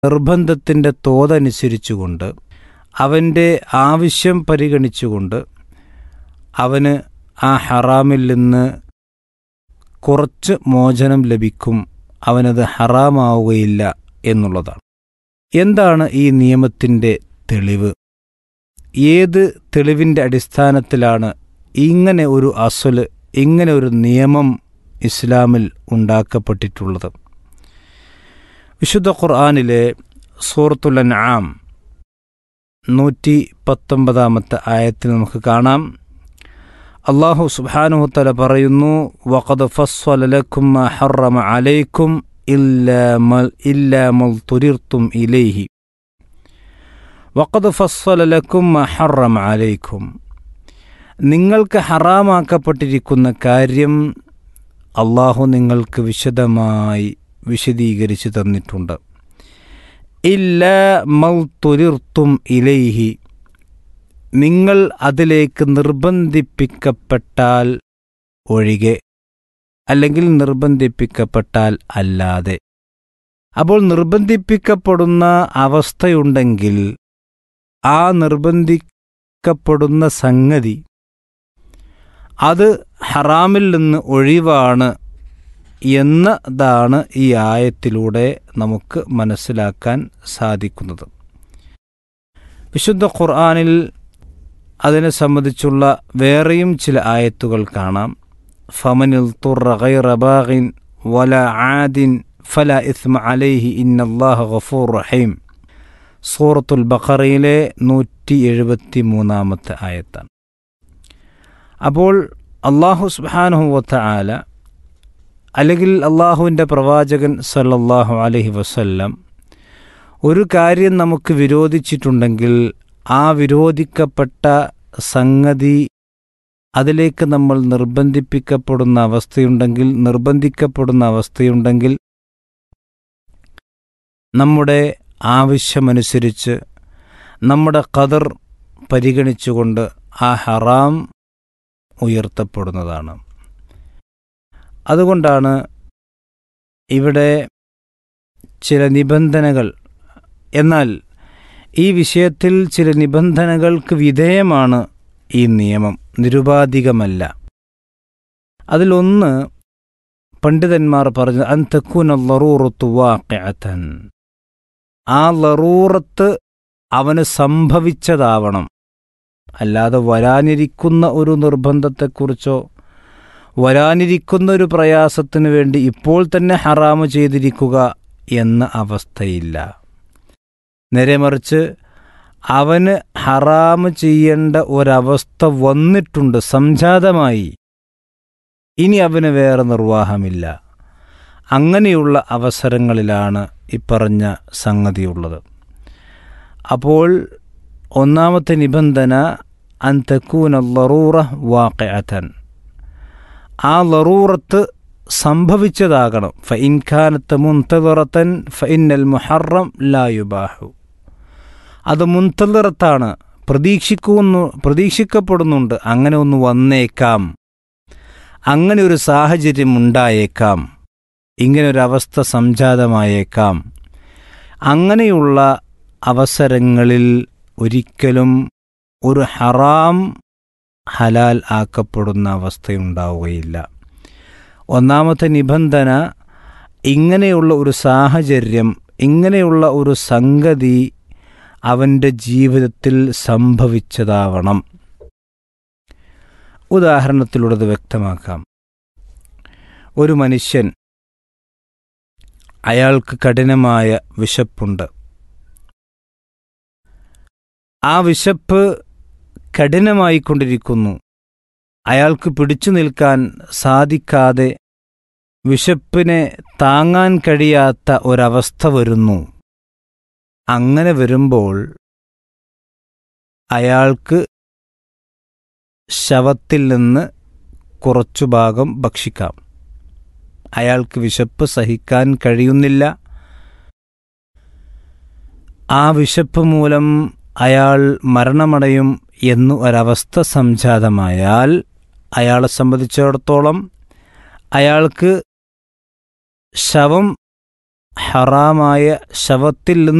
നിർബന്ധത്തിൻ്റെ തോതനുസരിച്ചുകൊണ്ട് അവൻ്റെ ആവശ്യം പരിഗണിച്ചുകൊണ്ട് അവന് ആ ഹറാമിൽ നിന്ന് കുറച്ച് മോചനം ലഭിക്കും അവനത് ഹറാമാവുകയില്ല എന്നുള്ളതാണ് എന്താണ് ഈ നിയമത്തിൻ്റെ തെളിവ് ഏത് തെളിവിൻ്റെ അടിസ്ഥാനത്തിലാണ് ഇങ്ങനെ ഒരു അസല് ഇങ്ങനെ ഒരു നിയമം ഇസ്ലാമിൽ ഉണ്ടാക്കപ്പെട്ടിട്ടുള്ളത് വിശുദ്ധ ഖുർആാനിലെ സൂറത്തുൽ അൻആം നൂറ്റി പത്തൊമ്പതാമത്തെ ആയത്തിൽ നമുക്ക് കാണാം അള്ളാഹു സുബ്ഹാനഹു തല പറയുന്നു വഖദ് ഫസ്വലലക്കും ഹറമ അലൈക്കും ഇല്ലാമൽ തുരിർത്തും ഇലൈഹി വഖദ് ഫസ്വലലക്കും ഹറമ അലൈക്കും നിങ്ങൾക്ക് ഹറാമാക്കപ്പെട്ടിരിക്കുന്ന കാര്യം അള്ളാഹു നിങ്ങൾക്ക് വിശദമായി വിശദീകരിച്ചു തന്നിട്ടുണ്ട് ഇല്ല മൽ തുരിർത്തും ഇലൈഹി നിങ്ങൾ അതിലേക്ക് നിർബന്ധിപ്പിക്കപ്പെട്ടാൽ ഒഴികെ അല്ലെങ്കിൽ നിർബന്ധിപ്പിക്കപ്പെട്ടാൽ അല്ലാതെ അപ്പോൾ നിർബന്ധിപ്പിക്കപ്പെടുന്ന അവസ്ഥയുണ്ടെങ്കിൽ ആ നിർബന്ധിക്കപ്പെടുന്ന സംഗതി അത് ഹറാമിൽ നിന്ന് ഒഴിവാണ് എന്നതാണ് ഈ ആയത്തിലൂടെ നമുക്ക് മനസ്സിലാക്കാൻ സാധിക്കുന്നത് വിശുദ്ധ ഖുർആാനിൽ അതിനെ സംബന്ധിച്ചുള്ള വേറെയും ചില ആയത്തുകൾ കാണാം ഫമനിൽ തുറബാഹിൻ വല ആദിൻ ഫല ഇസ്മ അലൈഹി ഇന്നല്ലാഹ ഗഫൂർ റഹീം സൂറത്തുൽ ബഖറയിലെ നൂറ്റി എഴുപത്തി മൂന്നാമത്തെ ആയത്താണ് അപ്പോൾ അള്ളാഹു സുബാനുഹുവത്ത ആല അല്ലെങ്കിൽ അള്ളാഹുവിൻ്റെ പ്രവാചകൻ സല്ലല്ലാഹു അലഹി വസല്ലം ഒരു കാര്യം നമുക്ക് വിരോധിച്ചിട്ടുണ്ടെങ്കിൽ ആ വിരോധിക്കപ്പെട്ട സംഗതി അതിലേക്ക് നമ്മൾ നിർബന്ധിപ്പിക്കപ്പെടുന്ന അവസ്ഥയുണ്ടെങ്കിൽ നിർബന്ധിക്കപ്പെടുന്ന അവസ്ഥയുണ്ടെങ്കിൽ നമ്മുടെ ആവശ്യമനുസരിച്ച് നമ്മുടെ കതർ പരിഗണിച്ചുകൊണ്ട് ആ ഹറാം ഉയർത്തപ്പെടുന്നതാണ് അതുകൊണ്ടാണ് ഇവിടെ ചില നിബന്ധനകൾ എന്നാൽ ഈ വിഷയത്തിൽ ചില നിബന്ധനകൾക്ക് വിധേയമാണ് ഈ നിയമം നിരുപാധികമല്ല അതിലൊന്ന് പണ്ഡിതന്മാർ പറഞ്ഞു അന്തക്കൂന ലറൂറത്തു വാക്കൻ ആ ലറൂറത്ത് അവന് സംഭവിച്ചതാവണം അല്ലാതെ വരാനിരിക്കുന്ന ഒരു നിർബന്ധത്തെക്കുറിച്ചോ വരാനിരിക്കുന്ന ഒരു പ്രയാസത്തിനു വേണ്ടി ഇപ്പോൾ തന്നെ ഹറാമ് ചെയ്തിരിക്കുക എന്ന അവസ്ഥയില്ല നേരെ മറിച്ച് അവന് ഹറാമ് ചെയ്യേണ്ട ഒരവസ്ഥ വന്നിട്ടുണ്ട് സംജാതമായി ഇനി അവന് വേറെ നിർവാഹമില്ല അങ്ങനെയുള്ള അവസരങ്ങളിലാണ് ഇപ്പറഞ്ഞ സംഗതിയുള്ളത് അപ്പോൾ ഒന്നാമത്തെ നിബന്ധന അന്തക്കൂന ലറൂറ വാക്കഅത്തൻ ആ ലറൂറത്ത് സംഭവിച്ചതാകണം ഫ ഇൻഖാനത്ത് മുന്തറത്തൻ ഫ ഇന്നൽ മുഹറം ലായുബാഹു അത് മുന്തറത്താണ് പ്രതീക്ഷിക്കുന്നു പ്രതീക്ഷിക്കപ്പെടുന്നുണ്ട് അങ്ങനെ ഒന്ന് വന്നേക്കാം അങ്ങനെ ഒരു സാഹചര്യം ഉണ്ടായേക്കാം ഇങ്ങനെ ഒരു അവസ്ഥ സംജാതമായേക്കാം അങ്ങനെയുള്ള അവസരങ്ങളിൽ ഒരിക്കലും ഒരു ഹറാം ഹലാൽ ആക്കപ്പെടുന്ന അവസ്ഥയുണ്ടാവുകയില്ല ഒന്നാമത്തെ നിബന്ധന ഇങ്ങനെയുള്ള ഒരു സാഹചര്യം ഇങ്ങനെയുള്ള ഒരു സംഗതി അവൻ്റെ ജീവിതത്തിൽ സംഭവിച്ചതാവണം ഉദാഹരണത്തിലൂടെ വ്യക്തമാക്കാം ഒരു മനുഷ്യൻ അയാൾക്ക് കഠിനമായ വിശപ്പുണ്ട് ആ വിശപ്പ് കഠിനമായിക്കൊണ്ടിരിക്കുന്നു അയാൾക്ക് പിടിച്ചു നിൽക്കാൻ സാധിക്കാതെ വിശപ്പിനെ താങ്ങാൻ കഴിയാത്ത ഒരവസ്ഥ വരുന്നു അങ്ങനെ വരുമ്പോൾ അയാൾക്ക് ശവത്തിൽ നിന്ന് കുറച്ചു ഭാഗം ഭക്ഷിക്കാം അയാൾക്ക് വിശപ്പ് സഹിക്കാൻ കഴിയുന്നില്ല ആ വിശപ്പ് മൂലം അയാൾ മരണമടയും എന്നു ഒരവസ്ഥ സംജാതമായാൽ അയാളെ സംബന്ധിച്ചിടത്തോളം അയാൾക്ക് ശവം ഹറാമായ ശവത്തിൽ നിന്ന്